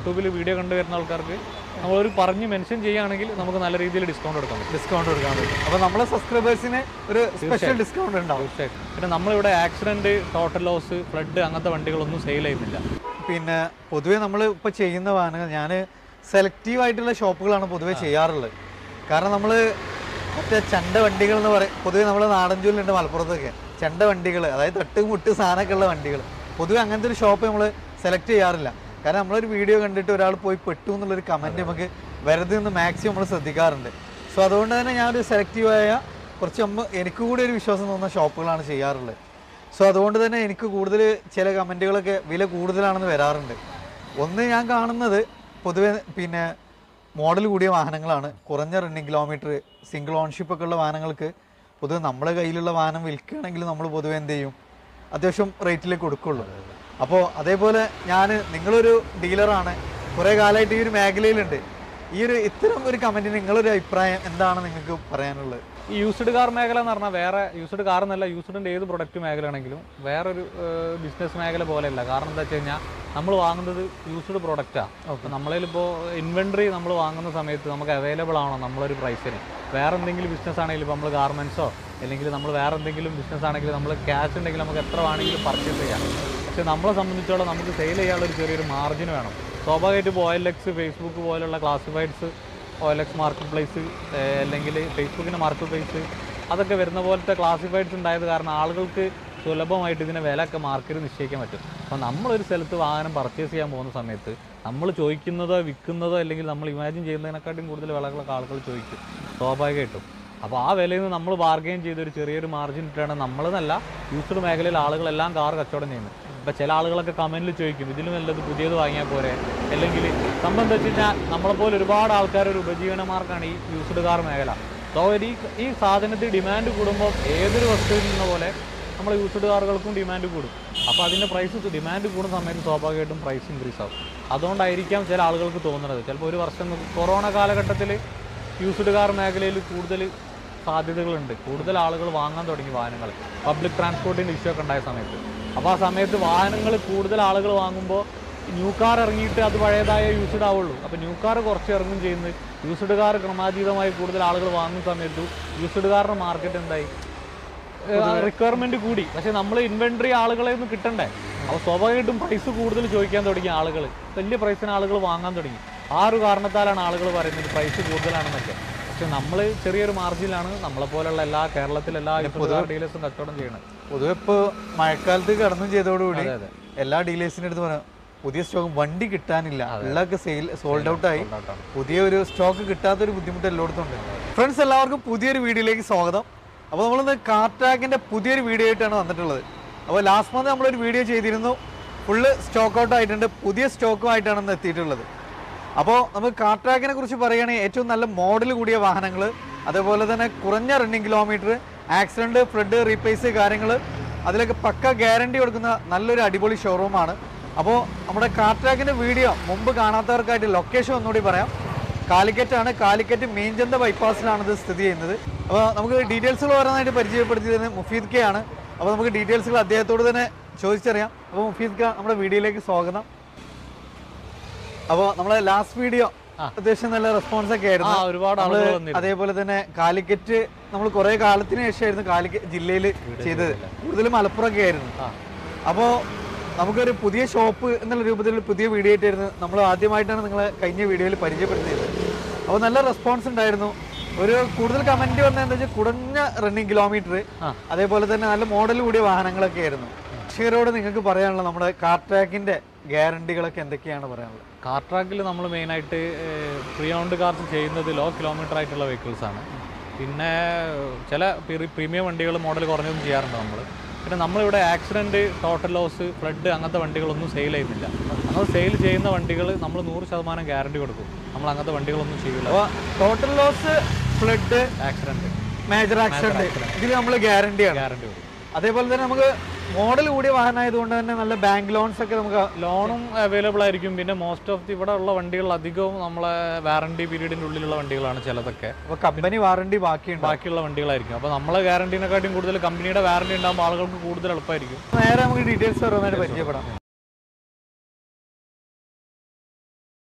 യൂട്യൂബിൽ വീഡിയോ കണ്ടു വരുന്ന ആൾക്കാർക്ക് നമ്മളൊരു പറഞ്ഞ് മെൻഷൻ ചെയ്യുകയാണെങ്കിൽ നമുക്ക് നല്ല രീതിയിൽ ഡിസ്കൗണ്ട് എടുക്കാൻ പറ്റും ഡിസ്കൗണ്ട് കൊടുക്കാൻ പറ്റും അപ്പൊ നമ്മളെ സബ്സ്ക്രൈബേഴ്സിന് ഒരു സ്പെഷ്യൽ ഡിസ്കൗണ്ട് ഉണ്ടാവും തീർച്ചയായിട്ടും പിന്നെ നമ്മളിവിടെ ആക്സിഡന്റ് ടോട്ടൽ ലോസ് ഫ്ലഡ് അങ്ങനത്തെ വണ്ടികളൊന്നും സെയിൽ ചെയ്യുന്നില്ല പിന്നെ പൊതുവെ നമ്മൾ ഇപ്പോൾ ചെയ്യുന്ന വാഹനങ്ങൾ ഞാൻ സെലക്റ്റീവ് ആയിട്ടുള്ള ഷോപ്പുകളാണ് പൊതുവെ ചെയ്യാറുള്ളത് കാരണം നമ്മൾ മറ്റേ ചണ്ട വണ്ടികൾ എന്ന് പറയും പൊതുവെ നമ്മൾ നാടൻ ജോലിയുണ്ട് മലപ്പുറത്തൊക്കെ ചണ്ട വണ്ടികൾ അതായത് തട്ട് മുട്ട് സാധനമൊക്കെ ഉള്ള വണ്ടികൾ പൊതുവെ അങ്ങനത്തെ ഒരു ഷോപ്പ് നമ്മൾ സെലക്ട് ചെയ്യാറില്ല കാരണം നമ്മളൊരു വീഡിയോ കണ്ടിട്ട് ഒരാൾ പോയി പെട്ടു എന്നുള്ളൊരു കമൻറ്റ് നമുക്ക് വെറുതെ ഒന്ന് മാക്സിമം നമ്മൾ ശ്രദ്ധിക്കാറുണ്ട് സോ അതുകൊണ്ട് തന്നെ ഞാനൊരു സെലക്റ്റീവായ കുറച്ച് നമ്മ എനിക്ക് കൂടി ഒരു വിശ്വാസം തോന്നുന്ന ഷോപ്പുകളാണ് ചെയ്യാറുള്ളത് സോ അതുകൊണ്ട് തന്നെ എനിക്ക് കൂടുതൽ ചില കമൻറ്റുകളൊക്കെ വില കൂടുതലാണെന്ന് വരാറുണ്ട് ഒന്ന് ഞാൻ കാണുന്നത് പൊതുവെ പിന്നെ മോഡൽ കൂടിയ വാഹനങ്ങളാണ് കുറഞ്ഞ റണ്ണിങ് കിലോമീറ്റർ സിംഗിൾ ഓൺഷിപ്പ് ഒക്കെ ഉള്ള വാഹനങ്ങൾക്ക് പൊതുവെ നമ്മുടെ കയ്യിലുള്ള വാഹനം വിൽക്കുകയാണെങ്കിൽ നമ്മൾ പൊതുവെ എന്ത് ചെയ്യും അത്യാവശ്യം റേറ്റിലേ കൊടുക്കുള്ളൂ അപ്പോൾ അതേപോലെ ഞാൻ നിങ്ങളൊരു ഡീലറാണ് കുറേ കാലമായിട്ട് ഈ ഒരു മേഖലയിലുണ്ട് ഈ ഒരു ഇത്തരം ഒരു കമൻറ്റിന് നിങ്ങളൊരു അഭിപ്രായം എന്താണ് നിങ്ങൾക്ക് പറയാനുള്ളത് ഈ യൂസ്ഡ് കാർ മേഖല എന്ന് പറഞ്ഞാൽ വേറെ യൂസ്ഡ് കാർ എന്നല്ല യൂസ്ഡിൻ്റെ ഏത് പ്രൊഡക്റ്റ് മേഖലയാണെങ്കിലും വേറൊരു ബിസിനസ് മേഖല പോലെയല്ല കാരണം എന്താ വെച്ച് കഴിഞ്ഞാൽ നമ്മൾ വാങ്ങുന്നത് യൂസ്ഡ് പ്രൊഡക്റ്റാണ് അപ്പോൾ നമ്മളിലിപ്പോൾ ഇൻവെൻട്രി നമ്മൾ വാങ്ങുന്ന സമയത്ത് നമുക്ക് അവൈലബിൾ ആണോ നമ്മളൊരു പ്രൈസിന് വേറെ എന്തെങ്കിലും ബിസിനസ് ആണെങ്കിലും ഇപ്പോൾ നമ്മൾ ഗാർമെൻറ്റ്സോ അല്ലെങ്കിൽ നമ്മൾ വേറെ എന്തെങ്കിലും ബിസിനസ് ആണെങ്കിൽ നമ്മൾ ക്യാഷ് ഉണ്ടെങ്കിൽ നമുക്ക് എത്ര വേണമെങ്കിലും പർച്ചേസ് ചെയ്യാം പക്ഷേ നമ്മളെ സംബന്ധിച്ചോളം നമുക്ക് സെയിൽ ചെയ്യാനുള്ള ഒരു ചെറിയൊരു മാർജിൻ വേണം സ്വാഭാവികമായിട്ട് ഇപ്പോൾ ഓയിൽ എക്സ് ഫേസ്ബുക്ക് പോലുള്ള classifieds OLX market place അല്ലെങ്കിൽ ഫേസ്ബുക്കിൻ്റെ മാർക്കറ്റ് പ്ലേസ് അതൊക്കെ വരുന്ന പോലത്തെ ക്ലാസിഫൈഡ്സ് ഉണ്ടായത് കാരണം ആളുകൾക്ക് സുലഭമായിട്ട് ഇതിനെ വില ഒക്കെ മാർക്കറ്റ് നിശ്ചയിക്കാൻ പറ്റും അപ്പോൾ നമ്മളൊരു സ്ഥലത്ത് വാഹനം പർച്ചേസ് ചെയ്യാൻ പോകുന്ന സമയത്ത് നമ്മൾ ചോദിക്കുന്നതോ വിൽക്കുന്നതോ അല്ലെങ്കിൽ നമ്മൾ ഇമാജിൻ ചെയ്യുന്നതിനെക്കാട്ടും കൂടുതൽ വിലകളൊക്കെ ആളുകൾ ചോദിക്കും സ്വാഭാവികമായിട്ടും അപ്പോൾ ആ വിലയിൽ നിന്ന് നമ്മൾ ബാർഗെയിൻ ചെയ്ത് ഒരു ചെറിയൊരു മാർജിൻ ഇട്ടാണ് നമ്മളെന്നല്ല യൂസ്ഡ് മേഖലയിൽ ആളുകളെല്ലാം കാർ കച്ചവടം ചെയ്യുന്നത് ഇപ്പം ചില ആളുകളൊക്കെ കമൻറ്റിൽ ചോദിക്കും ഇതിലും നല്ലത് പുതിയത് വാങ്ങിയാൽ പോരെ അല്ലെങ്കിൽ സംഭവം എന്താ വെച്ച് കഴിഞ്ഞാൽ നമ്മളെപ്പോലെ ഒരുപാട് ആൾക്കാർ ഒരു ഉപജീവന മാർഗ്ഗമാണ് ഈ യൂസ്ഡ് കാർ മേഖല സോ ഈ ഈ സാധനത്തിൽ ഡിമാൻഡ് കൂടുമ്പോൾ ഏതൊരു വസ്തുവിൽ നിന്ന പോലെ നമ്മൾ യൂസ്ഡ് കാറുകൾക്കും ഡിമാൻഡ് കൂടും അപ്പോൾ അതിൻ്റെ പ്രൈസ് ഡിമാൻഡ് കൂടുന്ന സമയത്ത് സ്വാഭാവികമായിട്ടും പ്രൈസ് ഇൻക്രീസ് ആവും അതുകൊണ്ടായിരിക്കാം ചില ആളുകൾക്ക് തോന്നുന്നത് ചിലപ്പോൾ ഒരു വർഷം കൊറോണ കാലഘട്ടത്തിൽ യൂസ്ഡ് കാർ മേഖലയിൽ കൂടുതൽ സാധ്യതകളുണ്ട് കൂടുതൽ ആളുകൾ വാങ്ങാൻ തുടങ്ങി വാഹനങ്ങൾ പബ്ലിക് ട്രാൻസ്പോർട്ടിൻ്റെ ഇഷ്യൂ ഒക്കെ ഉണ്ടായ സമയത്ത് അപ്പോൾ ആ സമയത്ത് വാഹനങ്ങൾ കൂടുതൽ ആളുകൾ വാങ്ങുമ്പോൾ ന്യൂ കാർ ഇറങ്ങിയിട്ട് അത് പഴയതായ യൂസ്ഡ് ആവുള്ളൂ അപ്പോൾ ന്യൂ കാർ കുറച്ച് ഇറങ്ങും ചെയ്യുന്നത് യൂസ്ഡ് കാർ ക്രമാതീതമായി കൂടുതൽ ആളുകൾ വാങ്ങുന്ന സമയത്ത് യൂസ്ഡ് കാറിൻ്റെ മാർക്കറ്റ് എന്തായി റിക്വയർമെന്റ് കൂടി പക്ഷെ നമ്മൾ ഇൻവെന്ററി ആളുകളെ ഒന്നും കിട്ടണ്ടേ അപ്പോൾ സ്വാഭാവികമായിട്ടും പ്രൈസ് കൂടുതൽ ചോദിക്കാൻ തുടങ്ങി ആളുകൾ വലിയ പ്രൈസിന് ആളുകൾ വാങ്ങാൻ തുടങ്ങി ആ ഒരു കാരണത്താലാണ് ആളുകൾ പറയുന്നത് പ്രൈസ് കൂടുതലാണെന്നൊക്കെ പക്ഷെ നമ്മൾ ചെറിയൊരു മാർജിനിലാണ് നമ്മളെ പോലുള്ള എല്ലാ കേരളത്തിലെ എല്ലാ ഡീലേഴ്സും കച്ചവടം ചെയ്യണത് പൊതുവെ ഇപ്പോൾ മഴക്കാലത്ത് കടന്നു ചെയ്തതോടുകൂടി അതെ അതെ എല്ലാ ഡീലേഴ്സിൻ്റെ അടുത്ത് പറയാം പുതിയ സ്റ്റോക്ക് വണ്ടി കിട്ടാനില്ല ഉള്ളതൊക്കെ സെയിൽ സോൾഡ് ഔട്ട് ആയി പുതിയ ഒരു സ്റ്റോക്ക് കിട്ടാത്തൊരു ബുദ്ധിമുട്ട് എല്ലായിടത്തും ഉണ്ട് ഫ്രണ്ട്സ് എല്ലാവർക്കും പുതിയൊരു വീഡിയോയിലേക്ക് സ്വാഗതം അപ്പോൾ നമ്മളിന്ന് കാർട്ടാക്കിൻ്റെ പുതിയൊരു വീഡിയോ ആയിട്ടാണ് വന്നിട്ടുള്ളത് അപ്പോൾ ലാസ്റ്റ് മന്ത് നമ്മളൊരു വീഡിയോ ചെയ്തിരുന്നു ഫുള്ള് സ്റ്റോക്ക് ഔട്ട് ആയിട്ടുണ്ട് പുതിയ സ്റ്റോക്കുമായിട്ടാണ് ഇന്ന് എത്തിയിട്ടുള്ളത് അപ്പോൾ നമുക്ക് കാർട്രാക്കിനെ കുറിച്ച് പറയുകയാണെങ്കിൽ ഏറ്റവും നല്ല മോഡൽ കൂടിയ വാഹനങ്ങൾ അതേപോലെ തന്നെ കുറഞ്ഞ running kilometre accident flood replace കാര്യങ്ങൾ അതിലൊക്കെ പക്ക ഗ്യാരണ്ടി കൊടുക്കുന്ന നല്ലൊരു അടിപൊളി ഷോറൂമാണ് അപ്പോൾ നമ്മുടെ കാർട്രാക്കിൻ്റെ വീഡിയോ മുമ്പ് കാണാത്തവർക്കായിട്ട് ലൊക്കേഷൻ ഒന്നുകൂടി പറയാം കാലിക്കറ്റാണ് കാലിക്കറ്റ് മീൻചന്ത ബൈപ്പാസിലാണ് ഇത് സ്ഥിതി ചെയ്യുന്നത് അപ്പോൾ നമുക്ക് ഡീറ്റെയിൽസുകൾ ഓരോന്നായിട്ട് പരിചയപ്പെടുത്തിയത് മുഫീദ് കെ ആണ് അപ്പോൾ നമുക്ക് ഡീറ്റെയിൽസുകൾ അദ്ദേഹത്തോട് തന്നെ ചോദിച്ചറിയാം അപ്പോൾ മുഫീദ് ക നമ്മുടെ വീഡിയോയിലേക്ക് സ്വാഗതം അപ്പോൾ നമ്മളെ ലാസ്റ്റ് വീഡിയോ അത്യാവശ്യം നല്ല റെസ്പോൺസ് ഒക്കെ ആയിരുന്നു ആ ഒരുപാട് നമ്മള് ആളുകൾ വന്നിരുന്നു അതേപോലെ തന്നെ കാലിക്കറ്റ് നമ്മൾ കുറെ കാലത്തിന് ശേഷമായിരുന്നു കാലിക്കറ്റ് ജില്ലയിൽ ചെയ്തത് കൂടുതലും മലപ്പുറമൊക്കെ ആയിരുന്നു ആ. അപ്പോൾ നമുക്കൊരു പുതിയ ഷോപ്പ് എന്നുള്ള രൂപത്തിൽ ഒരു പുതിയ വീഡിയോ ആയിട്ടായിരുന്നു നമ്മൾ ആദ്യമായിട്ടാണ് നിങ്ങളെ കഴിഞ്ഞ വീഡിയോയിൽ പരിചയപ്പെടുത്തിയത് അപ്പോൾ നല്ല റെസ്പോൺസ് ഉണ്ടായിരുന്നു ഒരു കൂടുതൽ കമന്റ് വന്നത് എന്താ വെച്ചാൽ കുറഞ്ഞ റണ്ണിങ് കിലോമീറ്റർ ആ. അതേപോലെ തന്നെ നല്ല മോഡൽ കൂടിയ വാഹനങ്ങളൊക്കെ ആയിരുന്നു കർഷകരോട് നിങ്ങൾക്ക് പറയാനുള്ള നമ്മുടെ കാർ ട്രാക്കിന്റെ ഗ്യാരണ്ടികളൊക്കെ എന്തൊക്കെയാണ് പറയാനുള്ളത് കാർ ട്രാക്കിൽ നമ്മൾ മെയിനായിട്ട് പ്രീ ഓൺഡ് കാർസ് ചെയ്യുന്നത് ലോ കിലോമീറ്റർ ആയിട്ടുള്ള വെഹിക്കിൾസ് ആണ് പിന്നെ ചില പ്രീമിയം വണ്ടികൾ മോഡൽ കുറഞ്ഞതും ചെയ്യാറുണ്ട് നമ്മൾ പിന്നെ നമ്മളിവിടെ ആക്സിഡൻറ്റ് ടോട്ടൽ ലോസ് ഫ്ലഡ് അങ്ങനത്തെ വണ്ടികളൊന്നും സെയിൽ ചെയ്യുന്നില്ല നമ്മൾ സെയിൽ ചെയ്യുന്ന വണ്ടികൾ നമ്മൾ നൂറ് ശതമാനം ഗ്യാരണ്ടി കൊടുക്കും നമ്മൾ അങ്ങനത്തെ വണ്ടികളൊന്നും ചെയ്യില്ല അപ്പോൾ total loss flood accident major accident ഇതിൽ നമ്മൾ ഗ്യാരണ്ടിയാണ് ഗ്യാരണ്ടി കൊടുക്കും അതേപോലെ തന്നെ നമുക്ക് മോഡൽ കൂടിയ വാഹനമായതുകൊണ്ട് തന്നെ നല്ല ബാങ്ക് ലോൺസ് ഒക്കെ നമുക്ക് ലോണും അവൈലബിൾ ആയിരിക്കും പിന്നെ മോസ്റ്റ് ഓഫ് ദി ഇവിടെ ഉള്ള വണ്ടികൾ അധികവും നമ്മളെ വാറണ്ടി പീരീഡിൻ്റെ ഉള്ളിലുള്ള വണ്ടികളാണ് ചിലതൊക്കെ അപ്പൊ കമ്പനി വാറണ്ടി ബാക്കിയുണ്ട് ബാക്കിയുള്ള വണ്ടികളായിരിക്കും അപ്പോൾ നമ്മളെ ഗ്യാരണ്ടീനെക്കാട്ടും കൂടുതൽ കമ്പനിയുടെ വാറണ്ടി ഉണ്ടാകുമ്പോൾ ആളുകൾക്ക് കൂടുതൽ എളുപ്പമായിരിക്കും നേരെ നമുക്ക് ഡീറ്റെയിൽസ് ഓരോന്നായിട്ട് പരിചയപ്പെടാം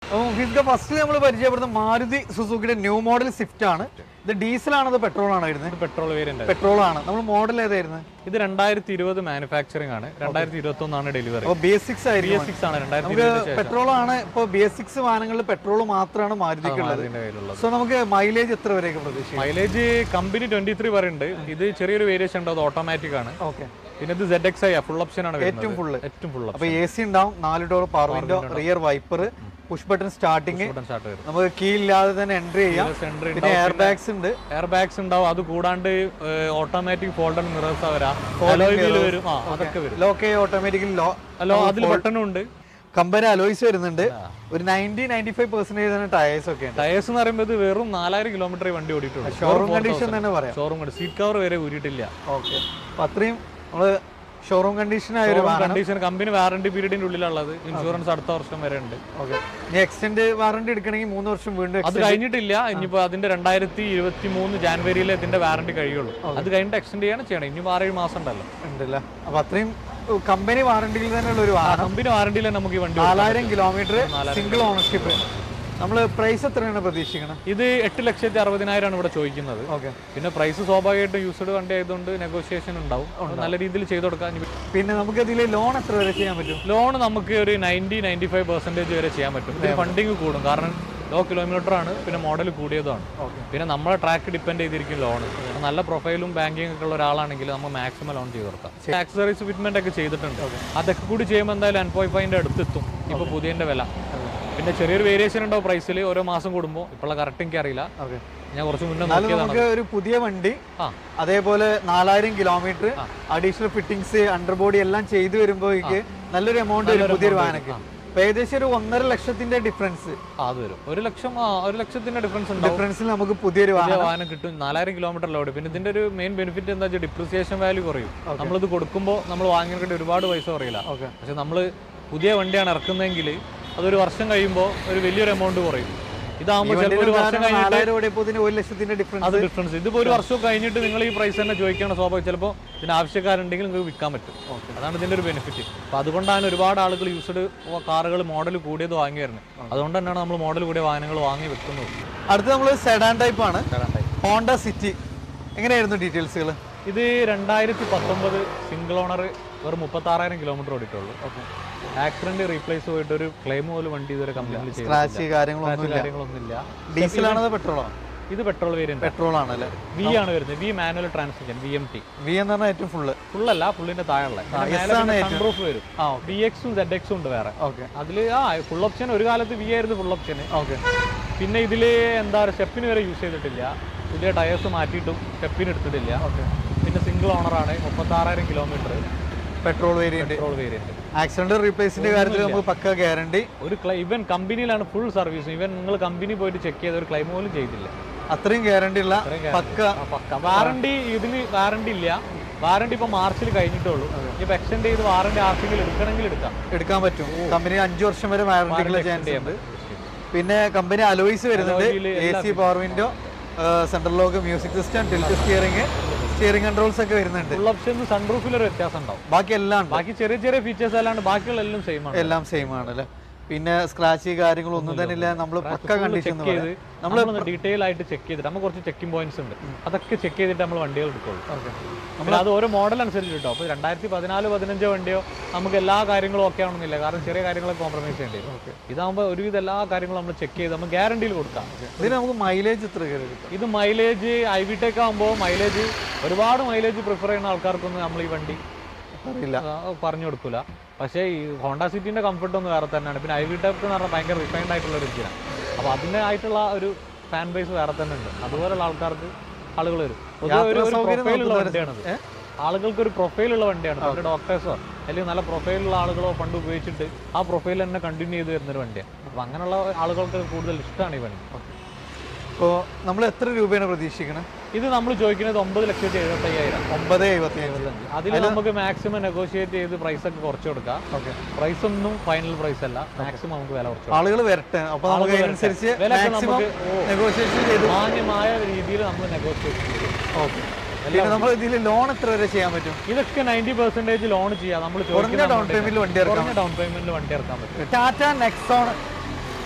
ഫിസ്ക ഫസ്റ്റ് നമ്മൾ പരിചയപ്പെടുന്ന മാരുതി സുസുക്കിയുടെ ന്യൂ മോഡൽ സ്വിഫ്റ്റ് ആണ് ഇത് ഡീസൽ ആണത് പെട്രോൾ ആണോ വരുന്നത് ഇത് പെട്രോൾ വേരിയന്റ് പെട്രോൾ ആണ് നമ്മൾ മോഡൽ ഏതായിരുന്നു ഇത് രണ്ടായിരത്തി ഇരുപത് മാനുഫാക്ചറിംഗ് ആണ് രണ്ടായിരത്തി ഇരുപത്തി ഒന്നാണ് ഡെലിവറി അപ്പോൾ ബി എസ് സിക്സ് ബി ആയിരിക്കും എസ് സിക്സ് ആണ് രണ്ടായിരത്തി നമുക്ക് ഇരുപതിന് ശേഷം പെട്രോൾ ആണ് ഇപ്പോൾ ബി എസ് സിക്സ് വാഹനങ്ങളിൽ പെട്രോൾ മാത്രമാണ് മാരുതിക്കുള്ളത് അതിന്റെ കയ്യിലുള്ളത് സോ നമുക്ക് മൈലേജ് എത്ര വരെയൊക്കെ പ്രതീക്ഷിക്കാം മൈലേജ് കമ്പനി ട്വന്റി ത്രീ പറയുന്നുണ്ട് ഇത് ചെറിയൊരു വേരിയേഷൻ ഉണ്ട് അത് ഓട്ടോമാറ്റിക് ആണ് ഓക്കെ പിന്നെ ഇത് Z X I full option ആണ് വരുന്നത് ഏറ്റവും ഫുള്ള് ഏറ്റവും ഫുൾ അപ്പൊ എ സി ഉണ്ടാവും നാല് door power window rear wiper push button starting option start വരും നമുക്ക് കീ ഇല്ലാതെ തന്നെ എൻട്രി ചെയ്യാം സെൻട്രി പിന്നെ എയർ ബാഗ്സ് ഉണ്ട് എയർ ബാഗ്സ് ഉണ്ടാവും അത് കൂടാണ്ട് ഓട്ടോമാറ്റിക് ഫോൾഡർ മിറേഴ്സ് വരാം അലോയ് വീൽ വരും ആ അതൊക്കെ വരും ലോക്ക് ഓട്ടോമാറ്റിക്കലി ലോ അല്ലോ അതിൽ ബട്ടണും ഉണ്ട് കമ്പനി അലോയ്സ് വരുന്നുണ്ട് ഒരു നയൻറ്റി നയൻറ്റി ഫൈവ് പെർസെന്റേജ് തന്നെ ടയേഴ്സ് ഒക്കെ ഉണ്ട് ടയേഴ്സ് എന്ന് പറയുമ്പോൾ ഇത് വെറും നാലായിരം കിലോമീറ്റർ വണ്ടി ഓടിയിട്ടുള്ളൂ ഷോറൂം കണ്ടീഷൻ തന്നെ പറയാം ഷോറൂം ഉണ്ട് സീറ്റ് കവർ വരെ ഊരിയിട്ടില്ല ഓക്കെ അപ്പൊ അത്രയും നമ്മള് ഷോറൂം കണ്ടീഷൻ ആയ ഒരു വാഹനം കണ്ടീഷൻ കമ്പനി വാറണ്ടി പീരീഡിന്റെ ഉള്ളിലുള്ളത് ഇൻഷുറൻസ് അടുത്ത വർഷം വരെ ഉണ്ട് ഓക്കെ ഇനി എക്സ്റ്റെൻഡ് വാറണ്ടി എടുക്കണമെങ്കിൽ മൂന്ന് വർഷം വീണ്ടും അത് കഴിഞ്ഞിട്ടില്ല ഇനിയിപ്പോ അതിന്റെ രണ്ടായിരത്തി ഇരുപത്തി മൂന്ന് ജാനുവരിയിലെ ഇതിന്റെ വാറണ്ടി കഴിയുള്ളൂ അത് കഴിഞ്ഞിട്ട് എക്സ്റ്റെൻഡ് ചെയ്യാണ് ചെയ്യണം ഇനി ആറേഴ് മാസം ഉണ്ടല്ലോ ഉണ്ടല്ലേ അപ്പൊ അത്രയും കമ്പനി വാറണ്ടിയിൽ തന്നെയുള്ള ഒരു വാഹനം കമ്പനി വാറണ്ടിയിൽ നമുക്ക് ഈ വണ്ടി കൊടുക്കാം. നാലായിരം കിലോമീറ്റർ സിംഗിൾ ഓണർഷിപ്പ് നമ്മൾ പ്രൈസ് എത്രയാണ് പ്രതീക്ഷിക്കണം ഇത് എട്ട് ലക്ഷത്തി അറുപതിനായിരമാണ് ഇവിടെ ചോദിക്കുന്നത് ഓക്കെ പിന്നെ പ്രൈസ് സ്വാഭാവികമായിട്ടും യൂസ്ഡ് വണ്ടി ആയതുകൊണ്ട് നെഗോഷിയേഷൻ ഉണ്ടാവും നല്ല രീതിയിൽ ചെയ്ത് കൊടുക്കാൻ പിന്നെ നമുക്ക് ഇതിൽ ലോൺ എത്ര വരെ ചെയ്യാൻ പറ്റും ലോൺ നമുക്ക് ഒരു നയൻറ്റി നയൻറ്റി ഫൈവ് പെർസെൻറ്റേജ് വരെ ചെയ്യാൻ പറ്റും ഇതിന് ഫണ്ടിങ് കൂടും കാരണം ലോ കിലോമീറ്റർ ആണ് പിന്നെ മോഡൽ കൂടിയതുമാണ് ഓക്കെ പിന്നെ നമ്മളെ ട്രാക്ക് ഡിപ്പെൻഡ് ചെയ്തിരിക്കും ലോൺ നല്ല പ്രൊഫൈലും ബാങ്കിങ് ഒക്കെ ഉള്ള ഒരാളാണെങ്കിൽ നമുക്ക് മാക്സിമം ലോൺ ചെയ്ത് കൊടുക്കാം ആക്സറീസ് ഫിറ്റ്മെന്റ് ഒക്കെ ചെയ്തിട്ടുണ്ട് അതൊക്കെ കൂടി ചെയ്യുമ്പോൾ എന്തായാലും എൻ പോയിന്റ് ഫൈവിന്റെ അടുത്തെത്തും ഇപ്പൊ പുതിയതിന്റെ വില പിന്നെ ചെറിയൊരു വേരിയേഷൻ ഉണ്ടാവും പ്രൈസിൽ ഓരോ മാസം കൂടുമ്പോൾ ഇപ്പോഴുള്ള കറക്റ്റ് എനിക്ക് അറിയില്ല ഓക്കെ ഞാൻ കുറച്ച് മുന്നേ എന്നാലും നോക്കിയതാണ് നമുക്ക് ഒരു പുതിയ വണ്ടി ആ അതേപോലെ നാലായിരം കിലോമീറ്റർ അഡീഷണൽ ഫിറ്റിംഗ്സ് അണ്ടർബോഡി എല്ലാം ചെയ്തു വരുമ്പോഴേക്ക് നല്ലൊരു എമൗണ്ട് വരും പുതിയൊരു വാഹനക്ക് അപ്പൊ ഏകദേശം ഒരു ഒന്നര ലക്ഷത്തിന്റെ ഡിഫറൻസ് ആ, അത് വരും ഒരു ലക്ഷം ആ ഒരു ലക്ഷത്തിന്റെ ഡിഫറൻസ് ഉണ്ടാവും ഡിഫറൻസിൽ നമുക്ക് പുതിയൊരു വാഹനം പുതിയ വാഹനം കിട്ടും നാലായിരം കിലോമീറ്റർ ലോഡ് പിന്നെ ഇതിന്റെ ഒരു മെയിൻ ബെനിഫിറ്റ് എന്താ വെച്ചാൽ ഡിപ്രിസിയേഷൻ വാല്യൂ കുറയും നമ്മളിത് കൊടുക്കുമ്പോൾ നമ്മൾ വാങ്ങിയിട്ട് ഒരുപാട് പൈസ കുറയില്ല ഓക്കെ പക്ഷെ നമ്മൾ പുതിയ വണ്ടിയാണ് ഇറക്കുന്നതെങ്കിൽ അതൊരു വർഷം കഴിയുമ്പോൾ ഒരു വലിയൊരു എമൗണ്ട് കുറയും ഇതാകുമ്പോൾ ചിലപ്പോൾ ഒരു വർഷം കഴിഞ്ഞിട്ട് നാലായിരം ഓടിയപ്പോ ഇതിന് ഒരു ലക്ഷത്തിന്റെ ഡിഫറൻസ് അത് ഡിഫറൻസ് ഇതിപ്പോ ഒരു വർഷം കഴിഞ്ഞിട്ട് നിങ്ങൾ ഈ പ്രൈസ് തന്നെ ചോദിക്കണം സ്വാഭാവികം ചിലപ്പോൾ ഇതിന് ആവശ്യക്കാരുണ്ടെങ്കിൽ നിങ്ങൾക്ക് വിൽക്കാൻ പറ്റും അതാണ് ഇതിന്റെ ഒരു ബെനിഫിറ്റ് അപ്പൊ അതുകൊണ്ടാണ് ഒരുപാട് ആളുകൾ യൂസ്ഡ് കാറുകൾ മോഡൽ കൂടിയത് വാങ്ങി വരുന്നത് അതുകൊണ്ട് തന്നെയാണ് നമ്മൾ മോഡൽ കൂടിയ വാഹനങ്ങൾ വാങ്ങി വെക്കുന്നത് അടുത്ത് നമ്മൾ സെഡാൻ ടൈപ്പ് ആണ് രണ്ടായി ഹോണ്ട സിറ്റി എങ്ങനെയായിരുന്നു ഡീറ്റെയിൽസുകൾ ഇത് രണ്ടായിരത്തി പത്തൊമ്പത് സിംഗിൾ ഓണർ വെറും മുപ്പത്താറായിരം കിലോമീറ്റർ ഓടിയിട്ടുള്ളൂ ആക്സിഡന്റ് റീപ്ലേസ് പോയിട്ട് ഒരു ക്ലെയിം പോലും വണ്ടി ഇതുവരെ കംപ്ലീറ്റ് ചെയ്തു സ്ക്രാച്ച് കാര്യങ്ങളൊന്നും കാര്യങ്ങളൊന്നുമില്ല ഡീസലാണോ പെട്രോളോ ഇത് പെട്രോൾ വേരിയന്റ് പെട്രോൾ ആണല്ലേ വി ആണ് വരുന്നത് V manual transmission V M T V എന്ന് പറഞ്ഞാൽ ഏറ്റവും ഫുള്ള് ഫുള്ളല്ല ഫുള്ളിന്റെ താഴെയുള്ള S ആണ് സൺറൂഫ് വരും ആ ബി എക്സും സെഡ് എക്സും ഉണ്ട് വേറെ ഓക്കെ അതില് ആ ഫുൾ ഓപ്ഷൻ ഒരു കാലത്ത് വി ആയിരുന്നു ഫുൾ ഓപ്ഷൻ ഓക്കെ പിന്നെ ഇതില് എന്താ പറയുക സ്റ്റെപ്പിന് വരെ യൂസ് ചെയ്തിട്ടില്ല പുതിയ ടയേഴ്സ് മാറ്റിയിട്ടും സ്റ്റെപ്പിന് എടുത്തിട്ടില്ല ഓക്കെ പിന്നെ സിംഗിൾ ഓണറാണ് മുപ്പത്താറായിരം kilometre petrol variant petrol variant accident റീപ്ലേസിന്റെ കാര്യത്തിൽ നമുക്ക് പക്ക ഗ്യാരണ്ടി ഒരു ക്ലൈ ഇവൻ കമ്പനിയിലാണ് ഫുൾ സർവീസ് ഇവൻ നിങ്ങൾ കമ്പനി പോയിട്ട് ചെക്ക് ചെയ്ത ഒരു ക്ലൈം പോലും ചെയ്തില്ല അത്രയും ഗ്യാരണ്ടി ഉള്ള അത്രയും പക്ക വാറണ്ടി ഇതിന് വാറണ്ടി ഇല്ല വാറണ്ടി ഇപ്പൊ മാർച്ചിൽ കഴിഞ്ഞിട്ടുള്ളൂ ഇപ്പൊ എക്സ്റ്റെൻഡ് ചെയ്ത് വാറണ്ടി ആർക്കെങ്കിലും എടുക്കണമെങ്കിൽ എടുക്കാം എടുക്കാൻ പറ്റും കമ്പനി അഞ്ചു വർഷം വരെ വാറണ്ടിക്കുള്ള ചാൻസ് ഉണ്ട് പിന്നെ കമ്പനി അലോയ്സ് വരുന്നുണ്ട് Alloy A C power window central lock music system tilt steering steering controls ഒക്കെ വരുന്നുണ്ട് ഫുൾ ഓപ്ഷൻ സൺറൂഫിൽ ഒരു വ്യത്യാസം ഉണ്ടാവും ബാക്കി എല്ലാം ഉണ്ട് ബാക്കി ചെറിയ ചെറിയ ഫീച്ചേഴ്സ് അല്ലാണ്ട് ബാക്കിയുള്ള എല്ലാം സെയിം ആണ് എല്ലാം സെയിം ആണ് അല്ലേ പിന്നെ സ്ക്രാച്ച് കാര്യങ്ങളൊന്നും തന്നെ ഇല്ല നമ്മൾ പക്ക കണ്ടീഷൻ ചെക്ക് ചെയ്ത് നമ്മൾ ഡീറ്റെയിൽ ആയിട്ട് ചെക്ക് ചെയ്തിട്ട് നമ്മൾ കുറച്ച് ചെക്കിംഗ് പോയിന്റ്സ് ഉണ്ട് അതൊക്കെ ചെക്ക് ചെയ്തിട്ട് നമ്മൾ വണ്ടികൾ എടുക്കുള്ളൂ നമ്മൾ അത് ഓരോ മോഡൽ അനുസരിച്ച് കിട്ടും അപ്പോൾ രണ്ടായിരത്തി പതിനാല് പതിനഞ്ചോ വണ്ടിയോ നമുക്ക് എല്ലാ കാര്യങ്ങളും ഓക്കെ ആവണമെന്നില്ല കാരണം ചെറിയ കാര്യങ്ങളൊക്കെ കോംപ്രമൈസ് ചെയ്യേണ്ടി വരും ഇതാകുമ്പോൾ ഒരുവിധ എല്ലാ കാര്യങ്ങളും നമ്മൾ ചെക്ക് ചെയ്ത് നമ്മൾ ഗ്യാരണ്ടിയിൽ കൊടുക്കാം ഇതിന് നമുക്ക് മൈലേജ് എത്ര കയറി കിട്ടും ഇത് മൈലേജ് ഐ വി ടെക് ആകുമ്പോൾ മൈലേജ് ഒരുപാട് മൈലേജ് പ്രിഫർ ചെയ്യുന്ന ആൾക്കാർക്കൊന്നും നമ്മൾ ഈ വണ്ടി അറിയില്ല ആ, പറഞ്ഞു കൊടുക്കില്ല പക്ഷേ ഈ ഹോണ്ട സിറ്റിന്റെ കംഫർട്ട് ഒന്ന് വേറെ തന്നെയാണ് പിന്നെ ഐ വി ടെക് എന്ന് പറഞ്ഞാൽ ഭയങ്കര റിഫൈൻഡ് ആയിട്ടുള്ള ഒരു എഞ്ചിനാണ് അപ്പോൾ അതിൻ്റെ ആയിട്ടുള്ള ഒരു ഫാൻ ബേസ് വേറെ തന്നെ ഉണ്ട് അതുപോലുള്ള ആൾക്കാർക്ക് ആളുകൾ വരും പൊതുവെ ഒരു സൗകര്യം പ്രൊഫൈലുള്ള നോക്കുന്നവര് വണ്ടിയാണത് ഏ? ആളുകൾക്ക് ഒരു പ്രൊഫൈലുള്ള വണ്ടിയാണ് പണ്ട് ഡോക്ടേഴ്സോ അല്ലെങ്കിൽ നല്ല പ്രൊഫൈലുള്ള ആളുകളോ പണ്ട് ഉപയോഗിച്ചിട്ട് ആ പ്രൊഫൈൽ തന്നെ കണ്ടിന്യൂ ചെയ്ത് വരുന്നൊരു വണ്ടിയാണ് അപ്പോൾ അങ്ങനെയുള്ള ആളുകൾക്ക് കൂടുതൽ ഇഷ്ടമാണ് ഈ വണ്ടി ഇപ്പോൾ നമ്മൾ എത്ര രൂപയാണ് പ്രതീക്ഷിക്കുന്നത് ഇത് നമ്മൾ ചോദിക്കുന്നത് ഒമ്പത് ലക്ഷത്തി എഴുപത്തി അയ്യായിരം ഒമ്പത് എഴുപത്തി അഞ്ച് അതിൽ നമുക്ക് മാക്സിമം നെഗോഷിയേറ്റ് ചെയ്ത് പ്രൈസ് ഒക്കെ കുറച്ച് കൊടുക്കാം ഓക്കെ പ്രൈസ് ഒന്നും ഫൈനൽ പ്രൈസ് അല്ല മാക്സിമം നമുക്ക് വില കുറച്ച് കൊടുക്കാം. ആളുകൾ വരട്ടെ അപ്പൊ നമുക്ക് ആളുകൾ അതിനനുസരിച്ച് വരട്ടെ. വിലയൊക്കെ മാക്സിമം നമുക്ക് ഓ. നെഗോഷിയേഷൻ ചെയ്തു മാന്യമായ രീതിയിൽ നമ്മൾ നെഗോഷിയേറ്റ് ചെയ്യും ഓക്കെ പിന്നെ നമ്മൾ ഇതിൽ ലോൺ എത്ര വരെ ചെയ്യാൻ പറ്റും ഇതൊക്കെ നയൻറ്റി പെർസെന്റേജ് ലോൺ ചെയ്യാം നമ്മൾ കുറഞ്ഞ ഡൗൺ പേയ്മെന്റിൽ വണ്ടി ഇറക്കാം കുറഞ്ഞ ഡൗൺ പേയ്മെന്റിൽ വണ്ടി ഇറക്കാൻ പറ്റും ടാറ്റ നെക്സോൺ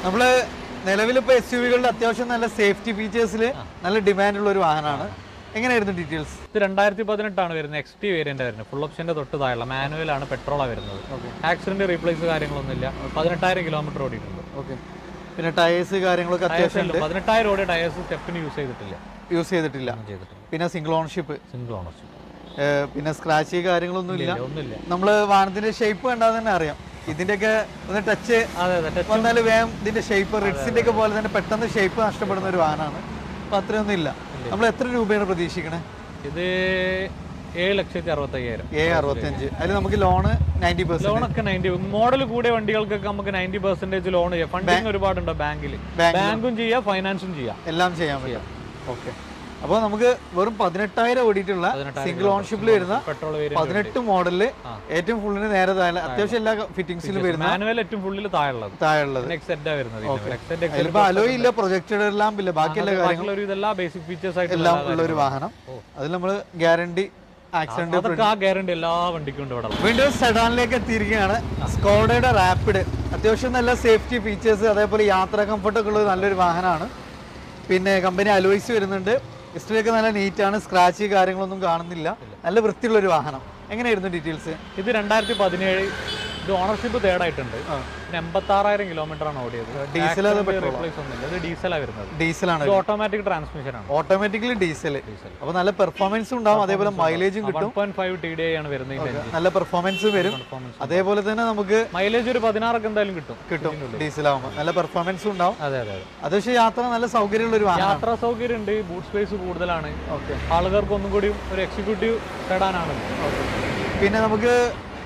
നമ്മള് നിലവിലിപ്പോ എസ് യു വികളുടെ അത്യാവശ്യം നല്ല സേഫ്റ്റി ഫീച്ചേഴ്സിൽ നല്ല ഡിമാൻഡ് ഉള്ള ഒരു വാഹനമാണ് എങ്ങനെയായിരുന്നു ഡീറ്റെയിൽസ് ഇത് രണ്ടായിരത്തി പതിനെട്ടാണ് വരുന്നത് എക്സ് ടി വേരിയന്റ് വരുന്നത് ഫുൾ ഓപ്ഷന്റെ തൊട്ട് താഴെ മാനുവലാണ് പെട്രോളാണ് വരുന്നത് ആക്സിഡന്റ് റീപ്ലേസ് കാര്യങ്ങളൊന്നുമില്ല പതിനെട്ടായിരം കിലോമീറ്റർ ഓടിയിട്ടുണ്ട് ഓക്കെ പിന്നെ ടയേഴ്സ് കാര്യങ്ങളൊക്കെ അത്യാവശ്യം ടയേഴ്സ് പതിനെട്ടായിരം ഓടിയ ടയേഴ്സ് സ്റ്റെപ്പിന് യൂസ് ചെയ്തിട്ടില്ല യൂസ് ചെയ്തിട്ടില്ല ഒന്നും ചെയ്തിട്ടില്ല പിന്നെ സിംഗിൾ ഓൺഷിപ്പ് സിംഗിൾ ഓണർഷിപ്പ് പിന്നെ സ്ക്രാച്ച് കാര്യങ്ങളൊന്നും ഇല്ല ഒന്നുമില്ല നമ്മൾ വാഹനത്തിന്റെ ഷേപ്പ് കണ്ടാൽ തന്നെ അറിയാം ഇതിന്റെയൊക്കെ ഒന്ന് ടച്ച് അതെ അതെ ടച്ച് വന്നാൽ വേഗം ഇതിന്റെ ഷേപ്പ് റെഡ്സിന്റെ ഒക്കെ പോലെ തന്നെ പെട്ടെന്ന് ഷേപ്പ് നഷ്ടപ്പെടുന്ന ഒരു വാഹനമാണ് അപ്പൊ അത്രയൊന്നും ഇല്ല നമ്മൾ എത്ര രൂപയാണ് പ്രതീക്ഷിക്കണേ ഇത് ഏഴ് ലക്ഷത്തി അറുപത്തി അയ്യായിരം ഏ അറുപത്തഞ്ച് അതിൽ നമുക്ക് ലോണ് നയൻറ്റി പെർസെന്റ് ലോണൊക്കെ നയൻറ്റി മോഡൽ കൂടിയ വണ്ടികൾക്കൊക്കെ നമുക്ക് നയൻറ്റി പെർസെന്റേജ് ലോൺ ചെയ്യാം ഫണ്ടിങ് ഒരുപാടുണ്ട് ബാങ്കിൽ Bank ബാങ്കും ചെയ്യാം ഫൈനാൻസും ചെയ്യാം എല്ലാം ചെയ്യാൻ പറ്റും ഓക്കെ അപ്പോൾ നമുക്ക് വെറും പതിനെട്ടായിരം ഓടിയിട്ടുള്ള സിംഗിൾ ഓൺഷിപ്പിൽ വരുന്ന പെട്രോൾ വേരിയന്റ് പതിനെട്ട് മോഡലില് ഏറ്റവും ഫുള്ളിന് നേരെ താഴെ അത്യാവശ്യം എല്ലാ ഫിറ്റിംഗ്സിലും വരുന്ന മാനുവൽ ഏറ്റവും ഫുള്ളിൽ താഴെയുള്ളത് താഴെയുള്ളത് എക്സെറ്റാ വരുന്നത് എക്സെറ്റ് അതിലിപ്പോ അലോയ് ഇല്ല പ്രൊജക്ടഡ് എല്ലാം ഇല്ല ബാക്കി എല്ലാ കാര്യങ്ങളും ബാക്കിയുള്ള ഒരു ഇതെല്ലാം ബേസിക് ഫീച്ചേഴ്സ് ആയിട്ട് എല്ലാം ഉള്ള ഒരു വാഹനം അതിൽ നമ്മൾ ഗ്യാരണ്ടി ആക്സിഡന്റ് അതൊക്കെ ആ ഗ്യാരണ്ടി എല്ലാ വണ്ടിക്കും ഉണ്ട് ഇവിടെ വീണ്ടും സെഡാനിലേക്ക് എത്തിയിരിക്കുകയാണ് സ്കോഡയുടെ റാപ്പിഡ് അത്യാവശ്യം നല്ല സേഫ്റ്റി ഫീച്ചേഴ്സ് അതേപോലെ യാത്രാ കംഫർട്ടൊക്കെ ഉള്ള നല്ലൊരു വാഹനമാണ് പിന്നെ കമ്പനി അലോയ്സ് വരുന്നുണ്ട് ഹിസ്റ്ററിയൊക്കെ നല്ല നീറ്റാണ് സ്ക്രാച്ച് കാര്യങ്ങളൊന്നും കാണുന്നില്ല നല്ല വൃത്തിയുള്ള ഒരു വാഹനം എങ്ങനെയായിരുന്നു ഡീറ്റെയിൽസ് ഇത് രണ്ടായിരത്തി പതിനേഴ് ഇത് ഓണർഷിപ്പ് തേർഡ് ആയിട്ടുണ്ട് പിന്നെ എൺപത്തി ആറായിരം കിലോമീറ്റർ ആണ് ഓടിയത് ഡീസൽ അത് റീപ്ലേസ് ഒന്നുമില്ല ഇത് ഡീസലാണ് വരുന്നത് ഡീസലാണ് ഇത് ഓട്ടോമാറ്റിക് ട്രാൻസ്മിഷൻ ആണ് ഓട്ടോമാറ്റിക്കലി ഡീസൽ അപ്പൊ നല്ല പെർഫോമൻസും ഉണ്ടാവും അതേപോലെ മൈലേജും വൺ കിട്ടും പോയിന്റ് ഫൈവ് ടി ഡി ആണ് വരുന്നത് ഇതിന്റെ engine. നല്ല പെർഫോമൻസ് വരും Performance. അതേപോലെ തന്നെ നമുക്ക് മൈലേജ് ഒരു പതിനാറൊക്കെ എന്തായാലും കിട്ടും കിട്ടും ഡീസൽ ആവുമ്പോൾ നല്ല പെർഫോമൻസും ഉണ്ടാവും അതെ അതെ അതെ അത് പക്ഷേ യാത്ര നല്ല സൗകര്യമുള്ള ഒരു വാഹനം യാത്രാ സൗകര്യം ഉണ്ട് ബൂട്ട് സ്പേസ് കൂടുതലാണ് ഓക്കെ ആളുകൾക്ക് ഒന്നും കൂടി ഒരു എക്സിക്യൂട്ടീവ് സെഡാനാണ് പിന്നെ നമുക്ക്